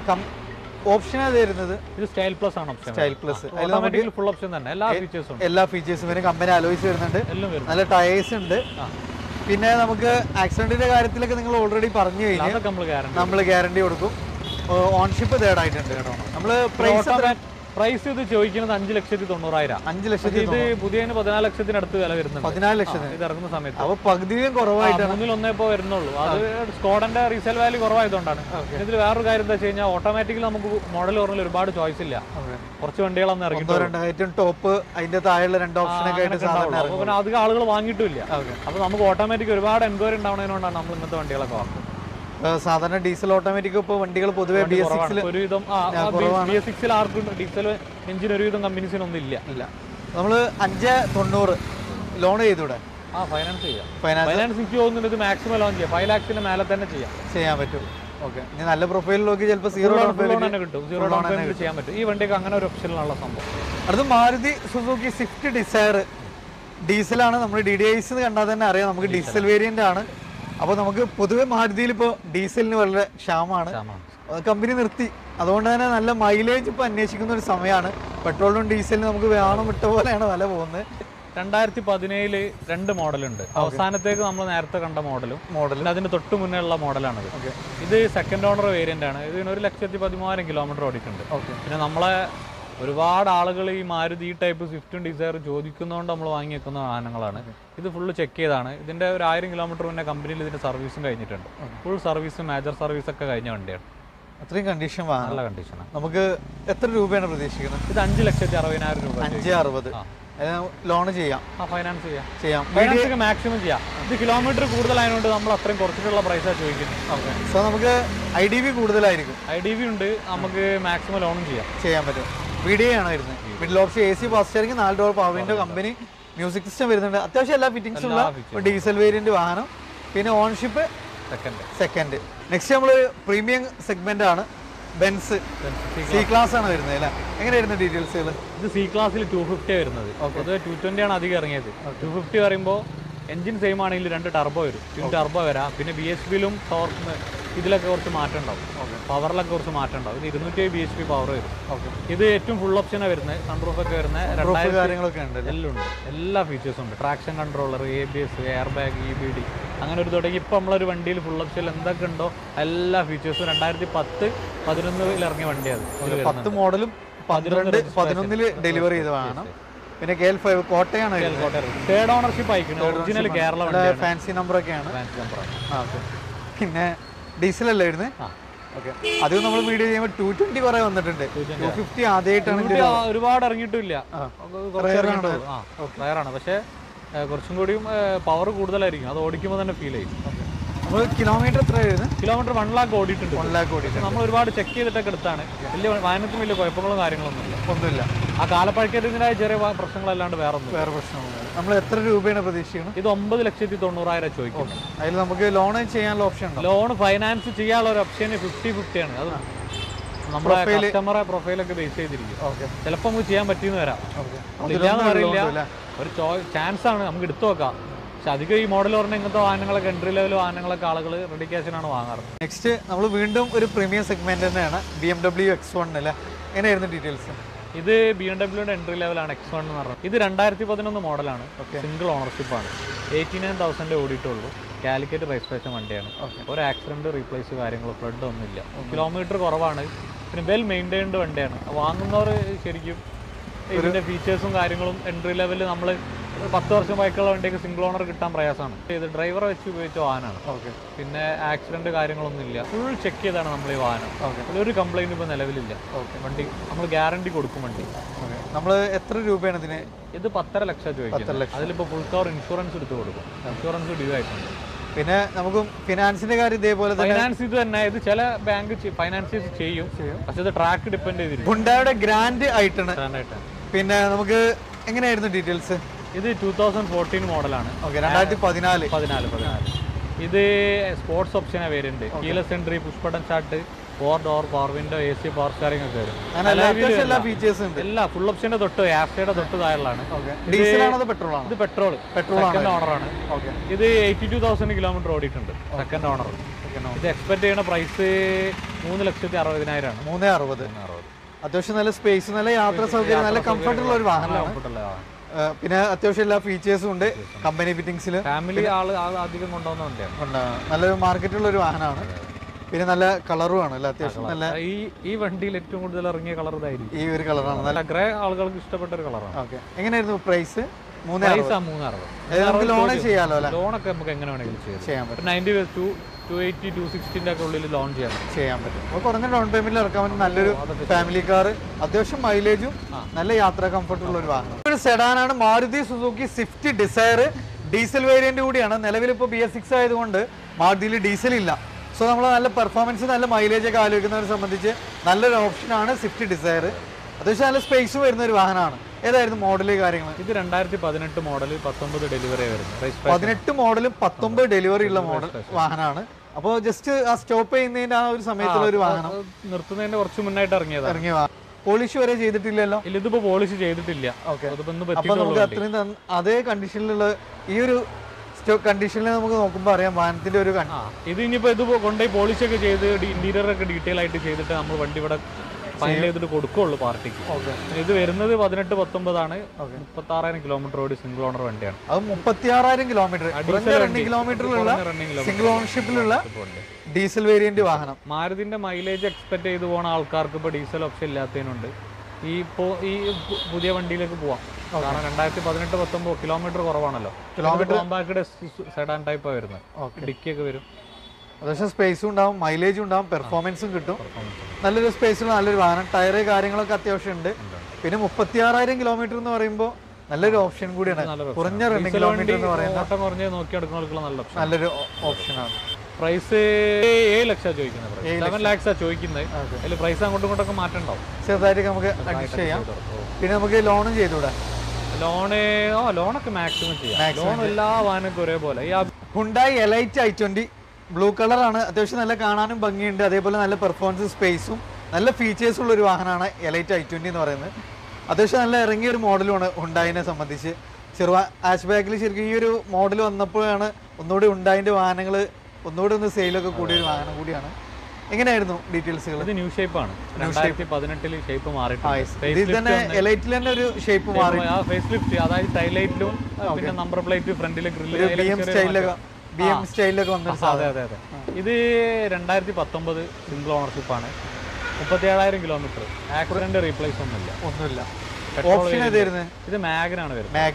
ഓപ്ഷൻ ഏത് വരുന്നത് ഇത് സ്റ്റൈൽ പ്ലസ് ആണ് option style plus automatically full option തന്നെ എല്ലാ ഫീച്ചേഴ്സും ഉണ്ട് എല്ലാ ഫീച്ചേഴ്സും വരും കമ്പനി അലോയ്സ് വരുന്നുണ്ട് എല്ലാം വരും നല്ല ടയേഴ്സ് ഉണ്ട് പിന്നെ നമുക്ക് ആക്സിഡന്റിന്റെ കാര്യത്തിലൊക്കെ നിങ്ങൾ ഓൾറെഡി പറഞ്ഞു കഴിഞ്ഞാൽ അതൊക്കെ നമ്മൾ ഗ്യാരണ്ടി നമ്മൾ ഗ്യാരണ്ടി കൊടുക്കും ഓൺഷിപ്പ് തേർഡ് ആയിട്ടുണ്ട് നമ്മൾ പ്രൈസ് പ്രൈസ് ഇത് ചോദിക്കുന്നത് അഞ്ച് ലക്ഷത്തി തൊണ്ണൂറായിരം അഞ്ച് ലക്ഷത്തി ഇത് പുതിയതിന് പതിനാല് ലക്ഷത്തിനടുത്ത് വില വരുന്നുണ്ട് പതിനാല് ലക്ഷത്തിന് ഇത് ഇറങ്ങുന്ന സമയത്ത് അപ്പൊ പകുതിയും കുറവായിട്ടാണ് മൂന്നിൽ ഒന്നേ ഇപ്പോൾ വരുന്നുള്ളൂ അത് സ്കോഡന്റെ റീസെയിൽ വാല്യൂ കുറവായതുകൊണ്ടാണ് ഇതിൽ വേറൊരു കാര്യം എന്താ വെച്ച് കഴിഞ്ഞാൽ ഓട്ടോമാറ്റിക്കലി നമുക്ക് മോഡൽ പറഞ്ഞാൽ ഒരുപാട് ചോയ്സ് ഇല്ല കുറച്ച് വണ്ടികളൊന്നും ഇറങ്ങി ഒന്നോ രണ്ടോ ഏറ്റവും ടോപ്പ് അതിന്റെ താഴെയുള്ള രണ്ട് ഓപ്ഷനൊക്കെ ആയിട്ട് സാധാരണ അപ്പോൾ പിന്നെ അധികം ആളുകൾ വാങ്ങിയിട്ടില്ല അപ്പോൾ നമുക്ക് ഓട്ടോമാറ്റിക് ഒരുപാട് എൻക്വയറി ഉണ്ടാവുന്നതുകൊണ്ടാണ് നമ്മൾ ഇങ്ങനത്തെ വണ്ടികളൊക്കെ വാങ്ങുന്നത് ഏഹ് സാധാരണ ഡീസൽ ഓട്ടോമാറ്റിക് ഇപ്പോൾ വണ്ടികൾ പൊതുവെ ബി എസ് സിക്സിൽ ഒരുവിധം ബി എസ് സിക്സിൽ ആർക്കും ഡീസൽ എഞ്ചിൻ ഒരുവിധം കമ്പനീസിനൊന്നും ഇല്ല ഇല്ല നമ്മൾ അഞ്ച് തൊണ്ണൂറ് ലോൺ ചെയ്തൂടെ ആ ഫൈനാൻസ് ചെയ്യാം ഫൈനാൻസ് ഫൈനാൻസ് എനിക്ക് തോന്നുന്നുണ്ട് ഇത് മാക്സിമം ലോൺ ചെയ്യാം ഫൈവ് ലാക്സിന് മേലെ തന്നെ ചെയ്യാം ചെയ്യാൻ പറ്റും ഓക്കെ ഇനി നല്ല പ്രൊഫൈൽ നോക്കി ചിലപ്പോൾ zero full down loan full loan payment തന്നെ കിട്ടും സീറോ ഡൗൺ പേയ്മെന്റ് ചെയ്യാൻ പറ്റും ഈ വണ്ടിക്ക് അങ്ങനെ ഒരു ഓപ്ഷനിലുള്ള സംഭവം അടുത്ത മാരുതി സുസുക്കി സ്വിഫ്റ്റ് ഡിസയർ ഡീസലാണ് നമ്മൾ ഡി ഡി ഐസ് കണ്ടാൽ തന്നെ അറിയാം നമുക്ക് ഡീസൽ വേരിയന്റ് ആണ് അപ്പോൾ നമുക്ക് പൊതുവെ മാരുതിയിൽ ഇപ്പോൾ ഡീസലിന് വളരെ ക്ഷാമമാണ് ക്ഷാമമാണ്. കമ്പനി നിർത്തി അതുകൊണ്ട് തന്നെ നല്ല മൈലേജ് ഇപ്പോൾ അന്വേഷിക്കുന്ന ഒരു സമയമാണ് പെട്രോളിനും ഡീസലിനും നമുക്ക് വേണം വിട്ട പോലെയാണ് വില പോകുന്നത് രണ്ടായിരത്തി പതിനേഴില് രണ്ട് മോഡലുണ്ട് അവസാനത്തേക്ക് നമ്മൾ നേരത്തെ കണ്ട മോഡലും മോഡൽ പിന്നെ അതിന് തൊട്ട് മുന്നേ ഉള്ള മോഡലാണിത് ഓക്കെ ഇത് സെക്കൻഡ് ഓണർ വേരിയന്റ് ആണ് ഇതിന് ഒരു ലക്ഷത്തി പതിമൂവായിരം കിലോമീറ്റർ ഓടിയിട്ടുണ്ട് ഓക്കെ പിന്നെ നമ്മളെ ഒരുപാട് ആളുകൾ ഈ മാരുതി ഈ ടൈപ്പ് സ്വിഫ്റ്റും ഡിസയർ ചോദിക്കുന്നതുകൊണ്ട് നമ്മൾ വാങ്ങി വെക്കുന്ന വാഹനങ്ങളാണ് ഇത് ഫുള്ള് ചെക്ക് ചെയ്താണ് ഇതിന്റെ ഒരു ആയിരം കിലോമീറ്റർ മുന്നേ കമ്പനിയിൽ ഇതിന്റെ സർവീസും കഴിഞ്ഞിട്ടുണ്ട് ഫുൾ സർവീസ് മേജർ സർവീസ് ഒക്കെ കഴിഞ്ഞ വണ്ടിയാണ് അത്രയും കണ്ടീഷൻ വാങ്ങണം നല്ല കണ്ടീഷനാണ് നമുക്ക് എത്ര രൂപയാണ് പ്രതീക്ഷിക്കുന്നത് ഇത് അഞ്ച് ലക്ഷത്തി അറുപതിനായിരം രൂപ അഞ്ച് അറുപത് ലോൺ ചെയ്യാം ആ ഫൈനാൻസ് ചെയ്യാം ചെയ്യാം ഫൈനാൻസ് മാക്സിമം ചെയ്യാം ഇത് കിലോമീറ്റർ കൂടുതലായതുകൊണ്ട് നമ്മൾ അത്രയും കുറച്ചിട്ടുള്ള പ്രൈസാണ് ചോദിക്കുന്നത് ഓക്കെ സോ നമുക്ക് ഐ ഡി ബി കൂടുതലായിരിക്കും ഐ ഡി വി ഉണ്ട് നമുക്ക് മാക്സിമം ലോണും ചെയ്യാം ചെയ്യാൻ പറ്റും വീഡിയോ ആണ് വരുന്നത് middle option A C fast steering നാല് door power window company music system വരുന്നുണ്ട് അത്യാവശ്യം എല്ലാ ഫിറ്റിംഗ്സും ഉള്ള ഒരു ഡീസൽ വേരിയന്റ് വാഹനം പിന്നെ ഓൺഷിപ്പ് സെക്കൻഡ് സെക്കൻഡ് നെക്സ്റ്റ് നമ്മൾ പ്രീമിയം സെഗ്മെന്റ് ആണ് ബെൻസ് സി ക്ലാസ് ആണ് വരുന്നത് അല്ലേ എങ്ങനെയായിരുന്നു ഡീറ്റെയിൽസുകൾ ഇത് സി ക്ലാസ്സിൽ ടു ഫിഫ്റ്റി വരുന്നത് പൊതുവെ ടു ട്വന്റി ആണ് അധികം ഇറങ്ങിയത് ടു ഫിഫ്റ്റി പറയുമ്പോൾ എഞ്ചിൻ സെയിം ആണെങ്കിൽ രണ്ട് ടർബോ വരും പിന്നെ ടർബോ വരാം പിന്നെ ബി എച്ച് പിയിലും ടോർക്ക് ഇതിലൊക്കെ കുറച്ച് മാറ്റം ഉണ്ടാവും പവറിലൊക്കെ കുറച്ച് മാറ്റം ഉണ്ടാവും ഇത് ഇരുന്നൂറ്റി ബി എച്ച് പി പവർ വരും ഓക്കെ ഇത് ഏറ്റവും ഫുൾ ഓപ്ഷനാണ് വരുന്നത് സൺറൂഫ് ഒക്കെ വരുന്നത് രണ്ടായിരത്തി കാര്യങ്ങളൊക്കെ ഉണ്ട് എല്ലാം ഉണ്ട് എല്ലാ ഫീച്ചേഴ്സും ഉണ്ട് traction controller A B S air bag E B D അങ്ങനെ ഒരു തുടങ്ങി ഇപ്പം നമ്മളൊരു വണ്ടിയിൽ ഫുൾ ഓപ്ഷനിൽ എന്തൊക്കെ ഉണ്ടോ എല്ലാ ഫീച്ചേഴ്സും രണ്ടായിരത്തി പത്ത് പതിനൊന്നിൽ ഇറങ്ങിയ വണ്ടിയാണ് ഇത് പത്ത് മോഡലും പന്ത്രണ്ട് പതിനൊന്നില് ഡെലിവറി ചെയ്ത് വേണം പിന്നെ കെ എൽ ഫൈവ് കോട്ടയാണ് തേർഡ് ഓണർഷിപ്പ് അയക്കുന്നത് ഒറിജിനൽ കേരള വണ്ടിയാണ് ഫാൻസി നമ്പർ ഒക്കെയാണ് ഫാൻസി നമ്പറാണ് ആ ഓക്കെ പിന്നെ ഡീസൽ അല്ലേ വരുന്നത് ആ ഓക്കെ അത് നമ്മൾ വീഡിയോ ചെയ്യുമ്പോൾ ടു ട്വന്റി കുറെ വന്നിട്ടുണ്ട് ടു ഫിഫ്റ്റി ആദ്യമായിട്ടാണ് ഇവിടെ ആ ഒരുപാട് ഇറങ്ങിയിട്ടില്ല ആ. കുറച്ച് ഇറങ്ങിയിട്ടുള്ളൂ. ആ റയറാണ് പക്ഷേ ഏ, കുറച്ചും കൂടിയും പവർ കൂടുതലായിരിക്കും അത് ഓടിക്കുമ്പോൾ തന്നെ ഫീൽ ചെയ്യും നമ്മൾ കിലോമീറ്റർ എത്ര വരുന്നത് കിലോമീറ്റർ വൺ ലാക്ക് ഓടിയിട്ടുണ്ട് വൺ ലാക്ക് ഓടി നമ്മൾ ഒരുപാട് ചെക്ക് ചെയ്തിട്ടൊക്കെ എടുത്താണ് വലിയ വാഹനത്തിന് വലിയ കുഴപ്പങ്ങളും കാര്യങ്ങളൊന്നും ഇല്ല ഒന്നുമില്ല ആ കാലപ്പഴക്കത്തിൻ്റെതായ ചെറിയ വ- പ്രശ്നങ്ങളല്ലാണ്ട് വേറെ ഒന്നും വേറെ പ്രശ്നമൊന്നുമില്ല നമ്മൾ എത്ര രൂപയാണ് പ്രതീക്ഷിക്കുന്നത് ഇത് ഒമ്പത് ലക്ഷത്തി തൊണ്ണൂറായിരം ചോദിക്കും അതിൽ നമുക്ക് ലോൺ ചെയ്യാനുള്ള ഓപ്ഷൻ ഉണ്ടോ ലോൺ ഫൈനാൻസ് ചെയ്യാനുള്ള ഒരു ഓപ്ഷൻ ഫിഫ്റ്റി ഫിഫ്റ്റി ആണ് അത് നമ്മുടെ കസ്റ്റമറെ പ്രൊഫൈലൊക്കെ ബേസ് ചെയ്തിരിക്കും ഓക്കെ നമുക്ക് ചെയ്യാൻ ചെയ്യാൻ പറ്റിയെന്ന് വരാം ഓക്കെ ഇല്ലാന്ന് പറയില്ല ഒരു ചാൻസ് ആണ് നമുക്ക് എടുത്തു നോക്കാം പക്ഷെ അധികം ഈ മോഡൽ പറഞ്ഞ ഇങ്ങനത്തെ വാഹനങ്ങളൊക്കെ എൻട്രി ലെവൽ വാഹനങ്ങളൊക്കെ ആളുകൾ റെഡി ക്യാഷിനാണ് വാങ്ങാറ് നെക്സ്റ്റ് നമ്മൾ വീണ്ടും ഒരു പ്രീമിയം സെഗ്മെന്റ് തന്നെയാണ് B M W X one അല്ലേ എങ്ങനെയായിരുന്നു ഡീറ്റെയിൽസ് ഇത് ബി എം ഡബ്ല്യൂടെ എൻട്രി ലെവലാണ് എക്സ് വൺ എന്ന് പറഞ്ഞത് ഇത് രണ്ടായിരത്തി പതിനൊന്ന് മോഡലാണ് സിംഗിൾ ഓണർഷിപ്പ് ആണ് എയ്റ്റി നയൻ തൗസൻഡ് ഓടിയിട്ടുള്ളൂ കാലിക്കറ്റ് രജിസ്ട്രേഷൻ വണ്ടിയാണ് ഒരു ആക്സിഡന്റ് റീപ്ലേസ് കാര്യങ്ങളോ ഫ്ലഡ് ഒന്നുമില്ല കിലോമീറ്റർ കുറവാണ് പിന്നെ വെൽ മെയിൻറ്റൈൻഡ് വണ്ടിയാണ് വാങ്ങുന്നവർ ശരിക്കും ഇതിന്റെ ഫീച്ചേഴ്സും കാര്യങ്ങളും എൻട്രി ലെവലിൽ നമ്മൾ പത്ത് വർഷം ബൈക്കുള്ള വണ്ടിയൊക്കെ സിംഗിൾ ഓണർ കിട്ടാൻ പ്രയാസമാണ് ഇത് ഡ്രൈവറെ വെച്ച് ഉപയോഗിച്ച വാഹനമാണ് ഓക്കെ പിന്നെ ആക്സിഡന്റ് കാര്യങ്ങളൊന്നും ഇല്ല ഫുൾ ചെക്ക് ചെയ്താണ് നമ്മൾ ഈ വാഹനം Okay. ഒരു കംപ്ലൈന്റ് ഇപ്പോൾ നിലവിലില്ല ഓക്കെ വണ്ടി നമ്മൾ ഗ്യാരണ്ടി കൊടുക്കും വണ്ടി ഓക്കെ നമ്മൾ എത്ര രൂപയാണ് ഇതിന് ഇത് പത്തര ലക്ഷം ചോദിക്കുന്നത് അതിലിപ്പോൾ ഫുൾ കവർ ഇൻഷുറൻസ് എടുത്ത് കൊടുക്കും ഇൻഷുറൻസ് ഡ്യൂ ആയിട്ടുണ്ട് പിന്നെ നമുക്ക് ഫിനാൻസിന്റെ കാര്യം ഇതേപോലെ തന്നെ ഫൈനാൻസ് ഇത് തന്നെ ഇത് ചില ബാങ്ക് ഫൈനാൻസ് ചെയ്യും പക്ഷെ ഇത് ട്രാക്ക് ഡിപ്പെൻഡ് ചെയ്തിരിക്കും ഹുണ്ടായുടെ ഗ്രാൻഡ് ആയിട്ടാണ് സ്റ്റാൻഡായിട്ടാണ് പിന്നെ നമുക്ക് എങ്ങനെയായിരുന്നു ഡീറ്റെയിൽസ് ഇത് ടൂ തൗസൻഡ് ഫോർട്ടീൻ മോഡലാണ് ഓക്കെ രണ്ടായിരത്തി പതിനാല് പതിനാല് പതിനാല് ഇത് സ്പോർട്സ് ഓപ്ഷനെ വരുന്നുണ്ട് keyless entry push button start four door power window A C power steering ഒക്കെ വരും അങ്ങനെ എല്ലാ അത്യാവശ്യം എല്ലാ ഫീച്ചേഴ്സും ഉണ്ട് എല്ലാ ഫുൾ ഓപ്ഷന്റെ തൊട്ട് ആഫ്റ്റയുടെ തൊട്ട് താഴെയാണ് ഓക്കെ ഡീസൽ ആണോ പെട്രോൾ ആണോ ഇത് പെട്രോൾ Petrol സെക്കൻഡ് ഓണറാണ് ഓക്കെ ഇത് എയ്റ്റി ടു തൗസൻഡ് കിലോമീറ്റർ ഓടിയിട്ടുണ്ട് സെക്കൻഡ് ഓണർ ഇത് എക്സ്പെക്ട് ചെയ്യുന്ന പ്രൈസ് മൂന്ന് ലക്ഷത്തി അറുപതിനായിരമാണ് മൂന്ന് അറുപത് അറുപത് അത്യാവശ്യം നല്ല സ്പേസ് നല്ല യാത്രാ സൗകര്യം നല്ല കംഫർട്ട് ഉള്ള ഒരു വാഹനമാണ് കംഫർട്ടുള്ള ഏഹ് പിന്നെ അത്യാവശ്യം എല്ലാ ഫീച്ചേഴ്സും ഉണ്ട് കമ്പനി ഫിറ്റിംഗ്സിൽ ഫാമിലി ആള് ആള് അധികം കൊണ്ടുവന്ന വണ്ടിയാണ് നല്ലൊരു മാർക്കറ്റുള്ള ഒരു വാഹനമാണ് പിന്നെ നല്ല കളറും ആണ് അല്ലേ അത്യാവശ്യം നല്ല ഈ ഈ വണ്ടിയിൽ ഏറ്റവും കൂടുതൽ ഇറങ്ങിയ കളർ ഇതായിരിക്കും ഈ ഒരു കളറാണ് നല്ല നല്ല ഗ്രേ ആളുകൾക്ക് ഇഷ്ടപ്പെട്ട ഒരു കളറാണ് ഓക്കെ എങ്ങനെയായിരുന്നു പ്രൈസ് മൂന്ന് പ്രൈസ് ആ മൂന്ന് അറുപത് ഏത് നമുക്ക് ലോൺ ചെയ്യാലോ അല്ലേ ലോണൊക്കെ നമുക്ക് എങ്ങനെ വേണമെങ്കിലും ചെയ്യാം ചെയ്യാൻ പറ്റും ninety two two eighty two സിക്സ്റ്റിൻ്റെ ഒക്കെ ഉള്ളിൽ ലോൺ ചെയ്യാം ചെയ്യാൻ പറ്റും അപ്പോൾ കുറഞ്ഞ ഡൗൺ പേയ്മെന്റിൽ ഇറക്കാൻ പറ്റും നല്ലൊരു ഫാമിലി കാർ അത്യാവശ്യം മൈലേജും നല്ല യാത്രാ കംഫർട്ടുള്ള ഒരു വാഹനം ഒരു സെഡാനാണ് Maruti Suzuki Swift Dzire diesel variant കൂടിയാണ് നിലവിൽ ഇപ്പോൾ ബി എസ് സിക്സ് ആയതുകൊണ്ട് മാരുതിയിൽ ഡീസൽ ഇല്ല സോ നമ്മൾ നല്ല പെർഫോമൻസ് നല്ല മൈലേജ് ഒക്കെ ആലോചിക്കുന്നവരെ സംബന്ധിച്ച് നല്ലൊരു ഓപ്ഷനാണ് സ്വിഫ്റ്റ് ഡിസയർ അത്യാവശ്യം നല്ല സ്പേസ് വരുന്ന ഒരു വാഹനമാണ് ഏതായിരുന്നു മോഡല് കാര്യങ്ങൾ ഇത് രണ്ടായിരത്തി പതിനെട്ട് മോഡൽ പത്തൊമ്പത് ഡെലിവറി വരുന്നത് രജിസ്ട്രേഷൻ പതിനെട്ട് മോഡലും പത്തൊമ്പത് ഡെലിവറി ഉള്ള മോഡൽ വാഹനമാണ് അപ്പോൾ ജസ്റ്റ് ആ സ്റ്റോപ്പ് ചെയ്യുന്നതിന്റെ ആ ഒരു സമയത്തുള്ള ഒരു വാഹനം നിർത്തുന്നതിന്റെ കുറച്ച് മുന്നായിട്ട് ഇറങ്ങിയതാണ് ഇറങ്ങിയ വാഹനം പോളിഷ് വരെ ചെയ്തിട്ടില്ലല്ലോ ഇല്ല ഇതിപ്പോ പോളിഷ് ചെയ്തിട്ടില്ല Okay. അതിപ്പോ ഇന്ന് അപ്പൊ പറ്റിയിട്ടുള്ളൂ നമുക്ക് അത്രയും തന്ന- അതേ കണ്ടീഷനിലുള്ള ഈ ഒരു കണ്ടീഷനിൽ നമുക്ക് നോക്കുമ്പോൾ അറിയാം വാഹനത്തിന്റെ ഒരു കൺ- ആ ഇത് ഇനിയിപ്പോ ഇത് കൊണ്ടുപോയി പോളിഷ് ഒക്കെ ചെയ്ത് ഇന്റീരിയർ ഒക്കെ ഡീറ്റെയിൽ ആയിട്ട് ചെയ്തിട്ട് നമ്മൾ വണ്ടി ഇവിടെ ഫൈനൽ ചെയ്തിട്ട് കൊടുക്കുള്ളൂ പാർട്ടിക്ക് ഓക്കെ ഇത് വരുന്നത് പതിനെട്ട് പത്തൊമ്പതാണ് മുപ്പത്തി ആറായിരം കിലോമീറ്റർ ഓടി സിംഗിൾ ഓണർ വണ്ടിയാണ് അത് മുപ്പത്തി ആറായിരം കിലോമീറ്റർ കുറഞ്ഞ റണ്ണിങ് കിലോമീറ്ററിലുള്ള റണ്ണിംഗ് സിംഗിൾ ഓൺഷിപ്പിലുള്ള ഡീസൽ വേരിയന്റ് വാഹനം മാരുതിന്റെ മൈലേജ് എക്സ്പെക്ട് ചെയ്ത് പോണ ആൾക്കാർക്ക് ഇപ്പോൾ ഡീസൽ ഓപ്ഷൻ ഇല്ലാത്തതിനുണ്ട് ഈ ഇപ്പോൾ ഈ പു- പുതിയ വണ്ടിയിലേക്ക് പോവാം കാരണം രണ്ടായിരത്തി പതിനെട്ട് പത്തൊമ്പത് കിലോമീറ്റർ കുറവാണല്ലോ കിലോമീറ്റർ കോമ്പാക്ട് സെഡാൻ ടൈപ്പാണ് വരുന്നത് ഡിക്കിയൊക്കെ വരും അത്യാവശ്യം സ്പേസും ഉണ്ടാവും മൈലേജും ഉണ്ടാവും പെർഫോമൻസും കിട്ടും നല്ലൊരു സ്പേസുള്ള നല്ലൊരു വാഹനം ടയറ് കാര്യങ്ങളൊക്കെ അത്യാവശ്യം ഉണ്ട് പിന്നെ മുപ്പത്തി ആറായിരം കിലോമീറ്റർ എന്ന് പറയുമ്പോൾ നല്ലൊരു ഓപ്ഷൻ കൂടിയാണ് നല്ലൊരു കുറഞ്ഞ റണ്ണിങ് ഡീസൽ കിലോമീറ്റർ വണ്ടി എന്ന് പറയുന്നത് ഓട്ടം കുറഞ്ഞ് നോക്കി എടുക്കുന്നവർക്കുള്ള നല്ല ഓപ്ഷൻ നല്ലൊരു ഓപ്ഷനാണ് പ്രൈസ് ഏഴ് ലക്ഷമാണ് ചോദിക്കുന്നത് സെവൻ ലാക്സാണ് ചോദിക്കുന്നത് അതിൽ പ്രൈസ് അങ്ങോട്ടും ഇങ്ങോട്ടൊക്കെ മാറ്റം ഉണ്ടാവും ചെറുതായിട്ട് നമുക്ക് അഡ്ജസ്റ്റ് ചെയ്യാം പിന്നെ നമുക്ക് ലോണും ചെയ്തുകൂടാ ലോണ് ഓ ലോണൊക്കെ മാക്സിമം ചെയ്യാം ലോൺ എല്ലാ വാഹനക്കും ഒരേപോലെ ഈ ആ- Hyundai Elite i twenty blue കളറാണ് അത്യാവശ്യം നല്ല കാണാനും ഭംഗിയുണ്ട് അതേപോലെ നല്ല പെർഫോമൻസ് സ്പേസും നല്ല ഫീച്ചേഴ്സ് ഉള്ള ഒരു വാഹനമാണ് എലൈറ്റ് ഐ ട്വന്റി എന്ന് പറയുന്നത് അത്യാവശ്യം നല്ല ഇറങ്ങിയ ഒരു മോഡലുമാണ് ഹുണ്ടായിനെ സംബന്ധിച്ച് ചെറുവ ആഷ് ബാക്കിൽ ശരിക്കും ഈ ഒരു മോഡൽ വന്നപ്പോഴാണ് ഒന്നുകൂടി ഹുണ്ടായിന്റെ വാഹനങ്ങൾ ഒന്നുകൂടി ഒന്ന് സെയിലൊക്കെ കൂടിയ ഒരു വാഹനം കൂടിയാണ് എങ്ങനെയായിരുന്നു ഡീറ്റെയിൽസുകൾ ഇത് ന്യൂ ഷേപ്പാണ് രണ്ടായിരത്തി പതിനെട്ടില് ഷേപ്പ് മാറിയിട്ടുണ്ട് ഇതിൽ തന്നെ എലൈറ്റിൽ തന്നെ ഒരു ഷേപ്പ് മാറി ആ ഫേസ് ലിഫ്റ്റ് അതായത് ടൈലൈറ്റിലും പിന്നെ നമ്പർ പ്ലേറ്റ് ഫ്രണ്ടിലെ ഗ്രില്ല് ബി എം സ്റ്റൈലിലൊക്കെ ബി എം സ്റ്റൈലിലൊക്കെ വന്നൊരു അതെ അതെ അതെ ഇത് രണ്ടായിരത്തി പത്തൊമ്പത് സിംഗിൾ ഓണർഷിപ്പ് ആണ് മുപ്പത്തി ഏഴായിരം കിലോമീറ്റർ ആക്സിഡന്റ് റീപ്ലേസ് ഒന്നുമില്ല ഒന്നുമില്ല Petrol ഓപ്ഷൻ ഏതായിരുന്നു ഇത് മാഗനാണ് വരുന്നത് മാഗ്ന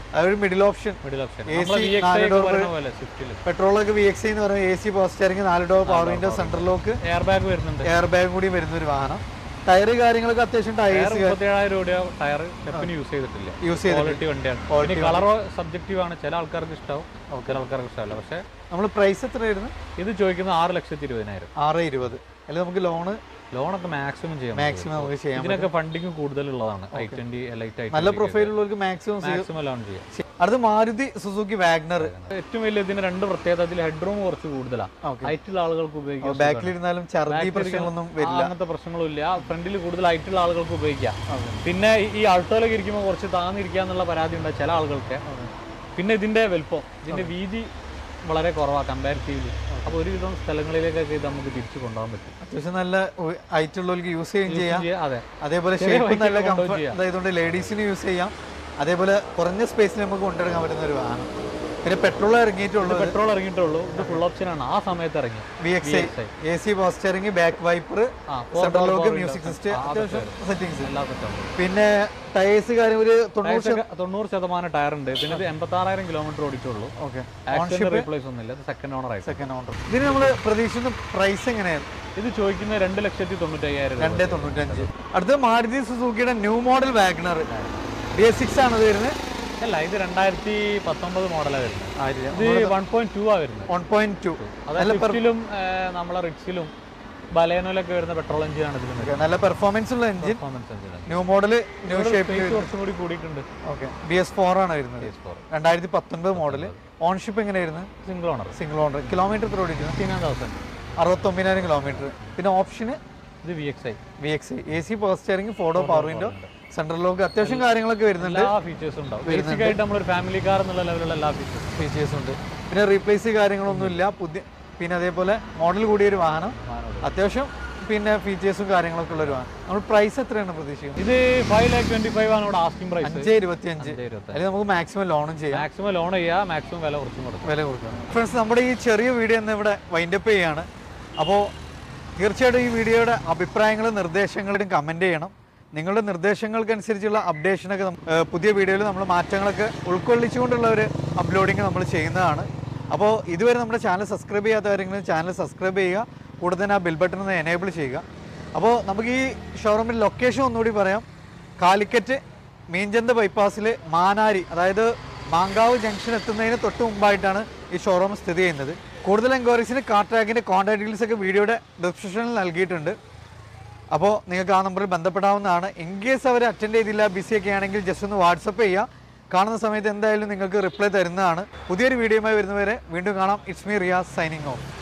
അതൊരു middle option middle option AC നമ്മളെ വി എക്സ് നാല് ഐ door പറയുന്ന പോലെ സ്വിഫ്റ്റിൽ പെട്രോളൊക്കെ വി എക്സ് എന്ന് പറയുന്നത് എ സി പോസ്റ്റായിരിക്കും നാല് door power window central lock air bag വരുന്നുണ്ട് എയർ ബാഗ് കൂടി വരുന്ന ഒരു വാഹനം ടയർ കാര്യങ്ങളൊക്കെ അത്യാവശ്യം ടയർ ടയേഴ്സ് മുപ്പത്തേഴായിരം രൂപയോ ടയർ സ്റ്റെപ്പിന് യൂസ് ചെയ്തിട്ടില്ല യൂസ് ചെയ്ത് ക്വാളിറ്റി വണ്ടിയാണ് ഇനി കളറോ സബ്ജക്റ്റീവ് ആണ് ചില ആൾക്കാർക്ക് ഇഷ്ടാവും ചില ആൾക്കാർക്ക് ഇഷ്ടമല്ല പക്ഷേ നമ്മൾ പ്രൈസ് എത്രയായിരുന്നു ഇത് ചോദിക്കുന്നത് ആറ് ലക്ഷത്തി ഇരുപതിനായിരം ആറ് ഇരുപത് അല്ലെങ്കിൽ നമുക്ക് ലോണ് ലോണൊക്കെ മാക്സിമം ചെയ്യാം മാക്സിമം നമുക്ക് ചെയ്യാം ഇതിനൊക്കെ ഫണ്ടിങ് കൂടുതലുള്ളതാണ് ഐ ട്വന്റി ലൈറ്റ് ഐ നല്ല പ്രൊഫൈൽ ഉള്ളവർക്ക് മാക്സിമം മാക്സിമം ലോൺ ചെയ്യാം അടുത്ത മാരുതി സുസുക്കി വാഗ്നർ ഏറ്റവും വലിയ ഇതിന് രണ്ട് പ്രത്യേകത അതിൽ ഹെഡ് റൂം കുറച്ച് കൂടുതലാണ് Okay. ഹൈറ്റുള്ള ആളുകൾക്ക് ഉപയോഗിക്കാം ബാക്കിലിരുന്നാലും ഛർദി പ്രശ്നങ്ങളൊന്നും ആ, അങ്ങനത്തെ പ്രശ്നങ്ങളും ഇല്ല ഫ്രണ്ടിൽ കൂടുതൽ ഹൈറ്റുള്ള ആളുകൾക്ക് ഉപയോഗിക്കാം പിന്നെ ഈ- ഈ ആൾട്ടോയിലൊക്കെ ഇരിക്കുമ്പോൾ കുറച്ച് താന്നിരിക്കുക എന്നുള്ള പരാതി ഉണ്ട് ചില ആളുകൾക്ക് പിന്നെ ഇതിന്റെ വലുപ്പം ഇതിന്റെ വീതി വളരെ കുറവാണ് കമ്പാരിറ്റീവ്ലി അപ്പോൾ ഒരുവിധം സ്ഥലങ്ങളിലേക്കൊക്കെ ഇത് നമുക്ക് തിരിച്ചു കൊണ്ടുപോകാൻ പറ്റും അത്യാവശ്യം നല്ല ഹൈറ്റ് ഉള്ളവർക്ക് യൂസ് ചെയ്യുകയും ചെയ്യാം ചെയ്യാം, അതെ അതേപോലെ ചെറിയ ഷേപ്പ് bike നല്ല ഒക്കെ കൊണ്ടുപോയി കംഫർട്ട് ചെയ്യാം. അതായതുകൊണ്ട് ലേഡീസിന് യൂസ് ചെയ്യാം അതേപോലെ കുറഞ്ഞ സ്പേസിൽ നമുക്ക് കൊണ്ടെടുക്കാൻ പറ്റുന്ന ഒരു വാഹനം പിന്നെ പെട്രോൾ ഇറങ്ങിയിട്ടുള്ളത് പെട്രോൾ ഇറങ്ങിയിട്ടുള്ളൂ ഇത് ഫുൾ ഓപ്ഷൻ ആണ് ആ സമയത്ത് ഇറങ്ങി V X I VXI. A C power steering back wiper ആ, four central door lock power music windows. System ആ, അത്യാവശ്യം സെറ്റിങ്സ് എല്ലാ സെറ്റാണ് പിന്നെ ടയേഴ്സ് കാര്യം ഒരു തൊണ്ണൂറ് ടയർസൊക്കെ തൊണ്ണൂറ് ശതമാനം ടയർ ഉണ്ട് പിന്നെ ഇത് എൺപത്തി ആറായിരം കിലോമീറ്റർ ഓടിച്ചുള്ളൂ ഓക്കെ ആക്സിഡന്റ് റീപ്ലേസ് ഒന്നുമില്ല ഇത് സെക്കൻഡ് ഓണർ ആയിട്ട് സെക്കൻഡ് ഓണർ ഇതിന് നമ്മൾ പ്രതീക്ഷിക്കുന്ന പ്രൈസ് എങ്ങനെയാണ് ഇത് ചോദിക്കുന്ന രണ്ട് ലക്ഷത്തി തൊണ്ണൂറ്റി അയ്യായിരം രൂപ രണ്ട് തൊണ്ണൂറ്റഞ്ച് അടുത്ത മാരുതി സുസുക്കിയുടെ new model WagonR B S six ആണ് ഇത് വരുന്നത് അല്ല ഇത് രണ്ടായിരത്തി പത്തൊമ്പത് മോഡലാണ് വരുന്നത് ആയിരം ഇത് വൺ പോയിന്റ് ടു ആ വരുന്നത് വൺ പോയിന്റ് ടു അതായത് സ്വിഫ്റ്റിലും നമ്മളെ റിക്സിലും ബലേനോയിലൊക്കെ വരുന്ന പെട്രോൾ എഞ്ചിനാണ് ഇതിലും വരുന്നത് നല്ല പെർഫോമൻസ് ഉള്ള എഞ്ചിൻ പെർഫോമൻസ് എഞ്ചിനാണ് new model new shape space കുറച്ചും കൂടി കൂടിയിട്ടുണ്ട് ഓക്കെ ബി എസ് ഫോർ ആണ് വരുന്നത് രണ്ടായിരത്തി പത്തൊൻപത് മോഡൽ ഓൺഷിപ്പ് എങ്ങനെയായിരുന്നു single owner single owner kilometre എത്ര ഓടിക്കുന്നത് ഫിഫ്റ്റീൻ തൗസൻഡ് അറുപത്തൊമ്പതിനായിരം കിലോമീറ്റർ പിന്നെ ഓപ്ഷന് ഇത് V X I V X A C power steering photo power window central lock അത്യാവശ്യം കാര്യങ്ങളൊക്കെ വരുന്നുണ്ട് എല്ലാ ഫീച്ചേഴ്സും ഉണ്ടാവും ബേസിക് ആയിട്ട് നമ്മളൊരു ഫാമിലി കാർ എന്നുള്ള ലെവലുള്ള എല്ലാ ഫീച്ചേഴ്സും ഫീച്ചേഴ്സ് ഉണ്ട് പിന്നെ റീപ്ലേസ് കാര്യങ്ങളൊന്നും ഇല്ല പുതിയ പിന്നെ അതേപോലെ മോഡൽ കൂടിയ ഒരു വാഹനം അത്യാവശ്യം പിന്നെ ഫീച്ചേഴ്സും കാര്യങ്ങളൊക്കെ ഉള്ള ഒരു വാഹനം നമ്മൾ പ്രൈസ് എത്രയാണ് പ്രതീക്ഷിക്കുന്നത് ഇത് ഫൈവ് ലാക്ക് ട്വന്റി ഫൈവ് ആണ് ഇവിടെ ആസ്കിംഗ് പ്രൈസ് അഞ്ച് ഇരുപത്തി അഞ്ച് അതിൽ നമുക്ക് മാക്സിമം ലോണും ചെയ്യാം മാക്സിമം ലോൺ ചെയ്യുക മാക്സിമം വില കുറച്ചും കൊടുക്കും വില കൊടുക്കണം ഫ്രണ്ട്സ് നമ്മുടെ ഈ ചെറിയ വീഡിയോ ഇന്ന് ഇവിടെ വൈൻഡപ്പ് ചെയ്യാണ് അപ്പോൾ തീർച്ചയായിട്ടും ഈ വീഡിയോയുടെ അഭിപ്രായങ്ങളും നിർദ്ദേശങ്ങളും കമൻറ്റ് ചെയ്യണം നിങ്ങളുടെ നിർദ്ദേശങ്ങൾക്കനുസരിച്ചുള്ള അപ്ഡേഷനൊക്കെ നം- ഏഹ് പുതിയ വീഡിയോയിൽ നമ്മൾ മാറ്റങ്ങളൊക്കെ ഉൾക്കൊള്ളിച്ചുകൊണ്ടുള്ള ഒരു അപ്ലോഡിങ് നമ്മൾ ചെയ്യുന്നതാണ് അപ്പോൾ ഇതുവരെ നമ്മുടെ ചാനൽ സബ്സ്ക്രൈബ് ചെയ്യാത്തവരെങ്കിലും ചാനൽ സബ്സ്ക്രൈബ് ചെയ്യുക കൂടെ തന്നെ ആ ബെൽ ബട്ടൺ ഒന്ന് എനേബിൾ ചെയ്യുക അപ്പോൾ നമുക്ക് ഈ ഷോറൂമിൻ്റെ ലൊക്കേഷൻ ഒന്നുകൂടി പറയാം കാലിക്കറ്റ് മീൻചന്ത ബൈപ്പാസിൽ മാനാരി അതായത് മാങ്കാവ് ജംഗ്ഷൻ എത്തുന്നതിന് തൊട്ട് മുമ്പായിട്ടാണ് ഈ ഷോറൂം സ്ഥിതി ചെയ്യുന്നത് കൂടുതൽ എൻക്വയറീസിന് കാർട്രാക്കിൻ്റെ കോൺടാക്ട് ഡീറ്റെയിൽസ് ഒക്കെ വീഡിയോയുടെ ഡിസ്ക്രിപ്ഷനിൽ നൽകിയിട്ടുണ്ട് അപ്പോൾ നിങ്ങൾക്ക് ആ നമ്പറിൽ ബന്ധപ്പെടാവുന്നതാണ് ഇൻ കേസ് അവർ അറ്റൻഡ് ചെയ്തില്ല ബിസി ഒക്കെ ആണെങ്കിൽ ജസ്റ്റ് ഒന്ന് വാട്സപ്പ് ചെയ്യുക കാണുന്ന സമയത്ത് എന്തായാലും നിങ്ങൾക്ക് റിപ്ലൈ തരുന്നതാണ് പുതിയൊരു വീഡിയോയുമായി വരുന്നവരെ വീണ്ടും കാണാം it's me Riyas signing of